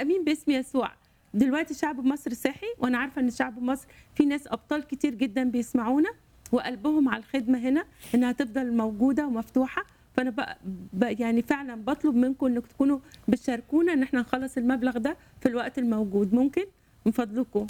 امين باسم يسوع دلوقتي شعب مصر صحي وانا عارفه ان شعب مصر في ناس ابطال كتير جدا بيسمعونا وقلبهم على الخدمه هنا انها تفضل موجوده ومفتوحه فانا بقى بقى يعني فعلا بطلب منكم انكم تكونوا بتشاركونا ان احنا نخلص المبلغ ده في الوقت الموجود ممكن من فضلكم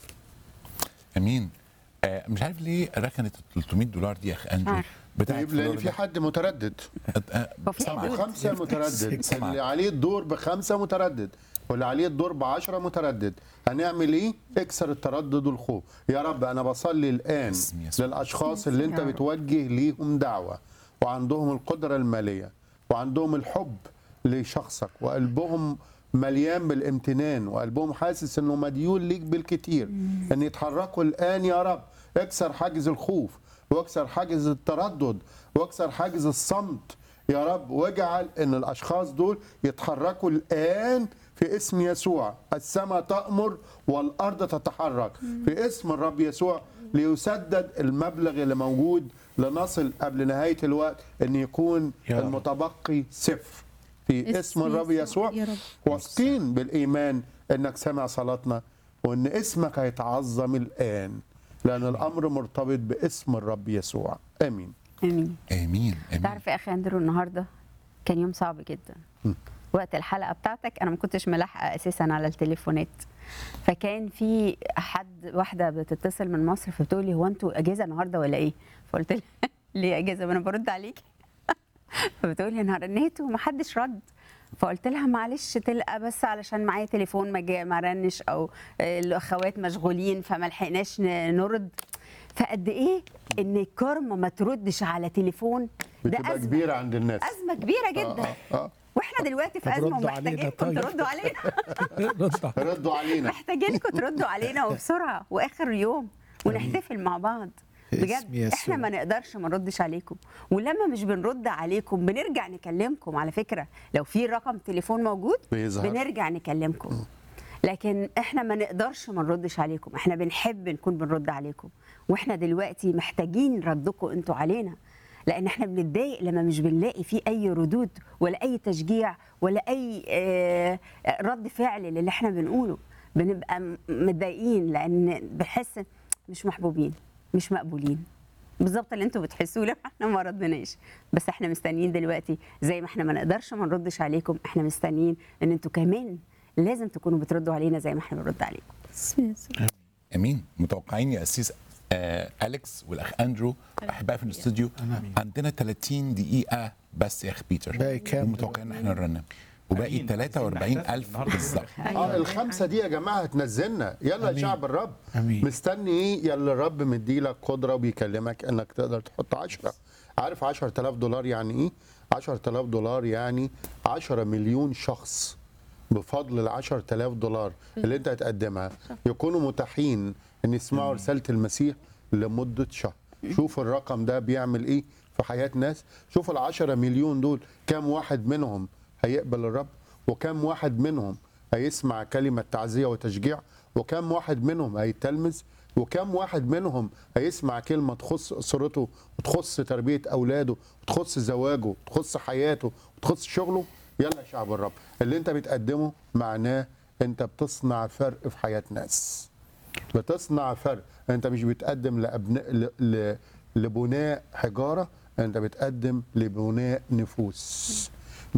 امين آه مش عارف ليه ركنت ال 300 دولار دي يا اخ اندرو عارف. بتاعت طيب لان فلوريدا. في حد متردد آه، هو في سامعك. حدود. خمسه متردد سمع. اللي عليه الدور بخمسه متردد واللي عليه الدور بعشرة متردد هنعمل ايه اكسر التردد والخوف يا رب انا بصلي الان باسم يسوع. للاشخاص اللي انت يا رب. بتوجه ليهم دعوه وعندهم القدره الماليه وعندهم الحب لشخصك وقلبهم مليان بالامتنان وقلبهم حاسس انه مديون ليك بالكتير ان يتحركوا الان يا رب اكسر حاجز الخوف واكسر حاجز التردد واكسر حاجز الصمت يا رب واجعل ان الاشخاص دول يتحركوا الان في اسم يسوع السماء تأمر والارض تتحرك في اسم الرب يسوع ليسدد المبلغ اللي موجود لنصل قبل نهايه الوقت ان يكون يا رب. المتبقي صفر في اسم الرب يسوع يا رب. واثقين بالايمان انك سمع صلاتنا وان اسمك هيتعظم الان لان الامر مرتبط باسم الرب يسوع امين امين امين امين تعرف يا اخي اندرو النهارده كان يوم صعب جدا وقت الحلقه بتاعتك انا ما كنتش ملاحقه اساسا على التليفونات فكان في حد واحده بتتصل من مصر فبتقول لي هو انتوا اجازه النهارده ولا ايه فقلت لها ليه اجازه وانا برد عليكي فبتقول لي انا رنيت ومحدش رد فقلت لها معلش تلقى بس علشان معايا تليفون ما جا- ما رنش او آه، الاخوات مشغولين فما لحقناش ن- نرد فقد ايه ان الكرم ما تردش على تليفون ده بتبقى ازمه كبيره عند الناس ازمه كبيره جدا آه، آه. واحنا دلوقتي في طب ازمه ردوا علينا ومحتاجينكم طيب. تردوا علينا رد على- ردوا علينا محتاجينكم تردوا علينا وبسرعه واخر يوم ونحتفل مع بعض باسم بجد يسوع. احنا ما نقدرش ما نردش عليكم ولما مش بنرد عليكم بنرجع نكلمكم على فكره لو في رقم تليفون موجود بيظهر. بنرجع نكلمكم لكن احنا ما نقدرش ما نردش عليكم احنا بنحب نكون بنرد عليكم واحنا دلوقتي محتاجين ردكم انتوا علينا لان احنا بنتضايق لما مش بنلاقي فيه اي ردود ولا اي تشجيع ولا اي آه، رد فعل للي احنا بنقوله بنبقى م- متضايقين لان بنحس مش محبوبين مش مقبولين بالظبط اللي انتوا بتحسوه لما احنا ما ردناش بس احنا مستنيين دلوقتي زي ما احنا ما نقدرش ما نردش عليكم احنا مستنيين ان انتوا كمان لازم تكونوا بتردوا علينا زي ما احنا بنرد عليكم باسم يسوع امين متوقعين يا اسيس آه اليكس والاخ اندرو احبائي في الاستوديو عندنا 30 دقيقه بس يا اخ بيتر باقي كام؟ متوقعين ان احنا نرنم وباقي أمين. 43000 النهاردة. بالظبط اه الخمسه دي يا جماعه هتنزلنا يلا يا أمين. شعب الرب أمين. مستني ايه يلا الرب مديلك قدره وبيكلمك انك تقدر تحط 10 عارف 10000 دولار يعني ايه 10000 دولار يعني 10 مليون شخص بفضل ال 10000 دولار اللي انت هتقدمها يكونوا متاحين ان يسمعوا رساله المسيح لمده شهر شوف الرقم ده بيعمل ايه في حياه ناس شوف ال 10 مليون دول كام واحد منهم هيقبل الرب وكم واحد منهم هيسمع كلمة تعزية وتشجيع وكم واحد منهم هيتلمذ وكم واحد منهم هيسمع كلمة تخص أسرته وتخص تربية أولاده وتخص زواجه وتخص حياته وتخص شغله يلا يا شعب الرب اللي انت بتقدمه معناه انت بتصنع فرق في حياة ناس بتصنع فرق انت مش بتقدم لأبناء ل... ل... لبناء حجارة انت بتقدم لبناء نفوس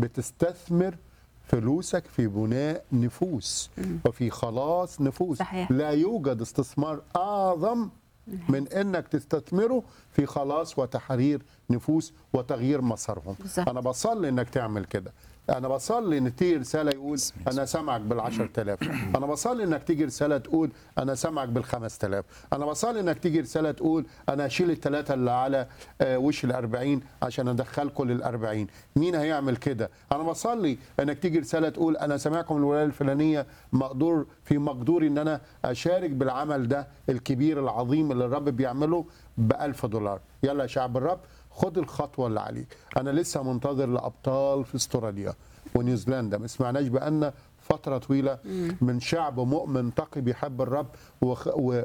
بتستثمر فلوسك في بناء نفوس وفي خلاص نفوس صحيح. لا يوجد استثمار اعظم من انك تستثمره في خلاص وتحرير نفوس وتغيير مسارهم بالظبط. انا بصلي انك تعمل كده انا بصلي ان تيجي رساله يقول انا سامعك بال10000 انا بصلي انك تيجي رساله تقول انا سامعك بال5000 انا بصلي انك تيجي رساله تقول انا اشيل الثلاثه اللي على آه، وش ال40 عشان ادخلكم لل40 مين هيعمل كده انا بصلي انك تيجي رساله تقول انا سامعكم الولايه الفلانيه مقدور في مقدوري ان انا اشارك بالعمل ده الكبير العظيم اللي الرب بيعمله ب 1000 دولار يلا يا شعب الرب خد الخطوه اللي عليك انا لسه منتظر لابطال في استراليا ونيوزيلندا ما سمعناش بان فتره طويله من شعب مؤمن تقي بيحب الرب وخ... و...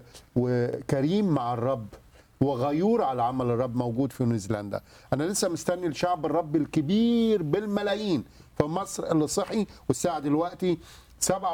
وكريم مع الرب وغيور على عمل الرب موجود في نيوزيلندا انا لسه مستني الشعب الرب الكبير بالملايين في مصر اللي صحي والساعه دلوقتي سبعة